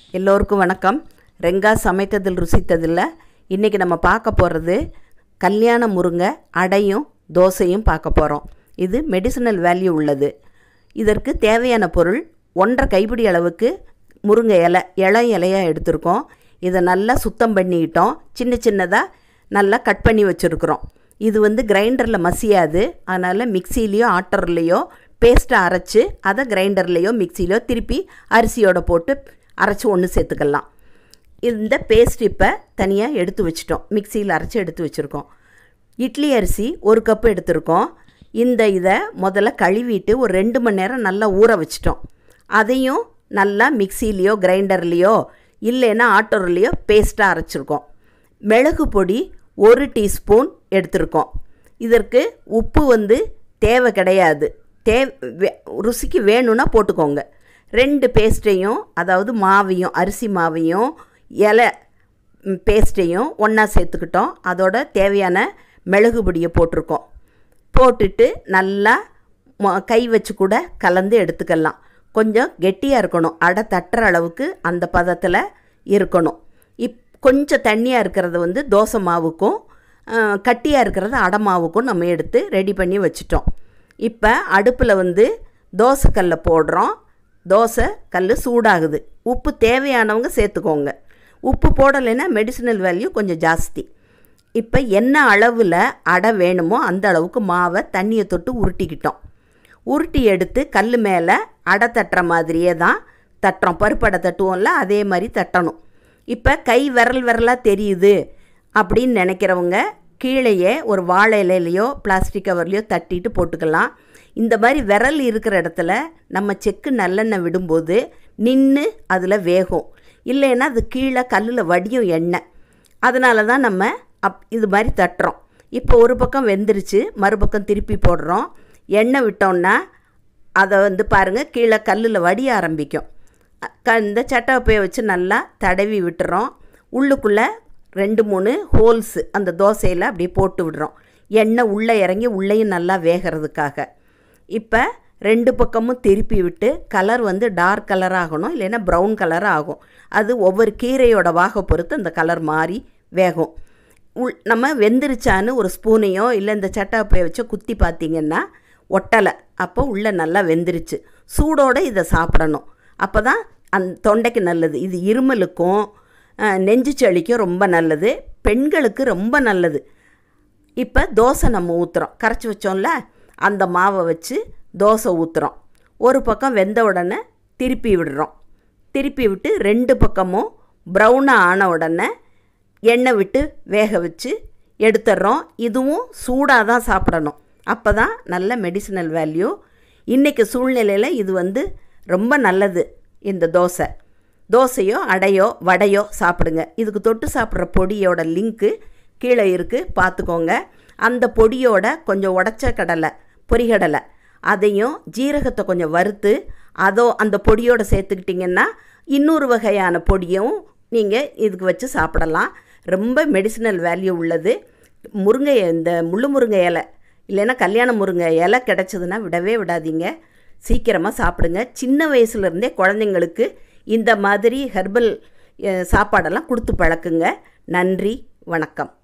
எல்லோருக்கும் வணக்கம் ரெங்கா சமைத்ததில் ருசித்ததில்ல இன்றைக்கி நம்ம பார்க்க போகிறது கல்யாண முருங்கை அடையும் தோசையும் பார்க்க போகிறோம் இது மெடிசினல் வேல்யூ உள்ளது இதற்கு தேவையான பொருள் ஒன்றரை கைப்பிடி அளவுக்கு முருங்கை இலை இலை இலையாக எடுத்திருக்கோம் இதை நல்லா சுத்தம் பண்ணிக்கிட்டோம் சின்ன சின்னதாக நல்லா கட் பண்ணி வச்சுருக்குறோம் இது வந்து கிரைண்டரில் மசியாது அதனால் மிக்சிலேயோ ஆட்டர்லேயோ பேஸ்ட்டை அரைச்சி அதை கிரைண்டர்லேயோ மிக்சிலையோ திருப்பி அரிசியோட போட்டு அரைச்சி ஒன்று சேர்த்துக்கலாம் இந்த பேஸ்ட் இப்போ தனியாக எடுத்து வச்சிட்டோம் மிக்சியில் அரைச்சி எடுத்து வச்சுருக்கோம் இட்லி அரிசி ஒரு கப்பு எடுத்திருக்கோம் இந்த இதை முதல்ல கழுவிட்டு ஒரு ரெண்டு மணி நேரம் நல்லா ஊற வச்சிட்டோம் அதையும் நல்லா மிக்சிலேயோ கிரைண்டர்லேயோ இல்லைன்னா ஆட்டோர்லேயோ பேஸ்ட்டாக அரைச்சிருக்கோம் மிளகு பொடி ஒரு டீஸ்பூன் எடுத்திருக்கோம் இதற்கு உப்பு வந்து தேவை கிடையாது தே வே- ருசிக்கு வேணும்னா போட்டுக்கோங்க ரெண்டு பேஸ்ட்டையும் அதாவது மாவையும் அரிசி மாவையும் இலை ம், பேஸ்ட்டையும் ஒன்றா சேர்த்துக்கிட்டோம் அதோட தேவையான மிளகு பொடியை போட்டிருக்கோம் போட்டுட்டு நல்லா மொ- கை வச்சு கூட கலந்து எடுத்துக்கலாம் கொஞ்சம் கெட்டியாக இருக்கணும் அடை தட்டுற அளவுக்கு அந்த பதத்தில் இருக்கணும் இப் கொஞ்சம் தண்ணியாக இருக்கிறது வந்து தோசை மாவுக்கும் கட்டியாக இருக்கிறது அடை மாவுக்கும் நம்ம எடுத்து ரெடி பண்ணி வச்சிட்டோம் இப்போ அடுப்பில் வந்து தோசைக்கல்லை போடுறோம் தோசை கல் சூடாகுது உப்பு தேவையானவங்க சேர்த்துக்கோங்க உப்பு போடலைன்னா மெடிசினல் வேல்யூ கொஞ்சம் ஜாஸ்தி இப்போ என்ன அளவில் அடை வேணுமோ அந்த அளவுக்கு மாவை தண்ணியை தொட்டு உருட்டிக்கிட்டோம் உருட்டி எடுத்து கல் மேலே அடை தட்டுற மாதிரியே தான் தட்டுறோம் பருப்படை தட்டுவோம்ல அதே மாதிரி தட்டணும் இப்போ கை விரல் விரலாக தெரியுது அப்படின்னு நினைக்கிறவங்க கீழேயே ஒரு வாழை இலையிலையோ பிளாஸ்டிக் கவர்லையோ தட்டிட்டு போட்டுக்கலாம் இந்த மாதிரி விரல் இருக்கிற இடத்துல நம்ம செக்கு நல்லெண்ணெய் விடும்போது நின்று அதில் வேகும் இல்லைன்னா அது கீழே கல்லில் வடியும் எண்ணெய் அதனால தான் நம்ம அப் இது மாதிரி தட்டுறோம் இப்போ ஒரு பக்கம் வெந்துருச்சு மறுபக்கம் திருப்பி போடுறோம் எண்ணெய் விட்டோம்னா அதை வந்து பாருங்கள் கீழே கல்லில் வடிய ஆரம்பிக்கும் அ- க இந்த சட்டப்பையை வச்சு நல்லா தடவி விட்டுறோம் உள்ளுக்குள்ளே ரெண்டு மூணு ஹோல்ஸு அந்த தோசையில் அப்படியே போட்டு விடுறோம் எண்ணெய் உள்ளே இறங்கி உள்ளேயும் நல்லா வேகிறதுக்காக இப்போ ரெண்டு பக்கமும் திருப்பி விட்டு கலர் வந்து டார்க் கலர் ஆகணும் இல்லைன்னா ப்ரௌன் கலர் ஆகும் அது ஒவ்வொரு கீரையோட வாகை பொறுத்து அந்த கலர் மாறி வேகும் உள் நம்ம வெந்துருச்சான்னு ஒரு ஸ்பூனையோ இல்லை இந்த சட்டாப்பையை வச்சோ குத்தி பார்த்தீங்கன்னா ஒட்டலை அப்போ உள்ளே நல்லா வெந்துருச்சு சூடோடு இதை சாப்பிடணும் அப்போ தான் அந் தொண்டைக்கு நல்லது இது இருமலுக்கும் அஹ், நெஞ்சு சளிக்கும் ரொம்ப நல்லது பெண்களுக்கு ரொம்ப நல்லது இப்போ தோசை நம்ம ஊற்றுறோம் கரைச்சி வச்சோம்ல அந்த மாவை வச்சு தோசை ஊற்றுறோம் ஒரு பக்கம் வெந்த உடனே திருப்பி விடுறோம் திருப்பி விட்டு ரெண்டு பக்கமும் ப்ரௌனாக ஆன உடனே எண்ணெய் விட்டு வேக வச்சு எடுத்துடுறோம் இதுவும் சூடாக தான் சாப்பிடணும் அப்போ தான் நல்ல மெடிசினல் வேல்யூ இன்றைக்கி சூழ்நிலையில் இது வந்து ரொம்ப நல்லது இந்த தோசை தோசையோ அடையோ வடையோ சாப்பிடுங்க இதுக்கு தொட்டு சாப்பிட்ற பொடியோட லிங்க்கு கீழே இருக்குது பார்த்துக்கோங்க அந்த பொடியோட கொஞ்சம் உடச்ச கடலை பொரிகடலை அதையும் ஜீரகத்தை கொஞ்சம் வறுத்து அதோ அந்த பொடியோட சேர்த்துக்கிட்டிங்கன்னா இன்னொரு வகையான பொடியும் நீங்கள் இதுக்கு வச்சு சாப்பிடலாம் ரொம்ப மெடிசினல் வேல்யூ உள்ளது முருங்கை இந்த முள்ளு முருங்கை இலை இல்லைன்னா கல்யாண முருங்கை இலை கிடச்சதுன்னா விடவே விடாதீங்க சீக்கிரமாக சாப்பிடுங்க சின்ன வயசுலேருந்தே குழந்தைங்களுக்கு இந்த மாதிரி ஹெர்பல் சாப்பாடெல்லாம் கொடுத்து பழக்குங்க நன்றி வணக்கம்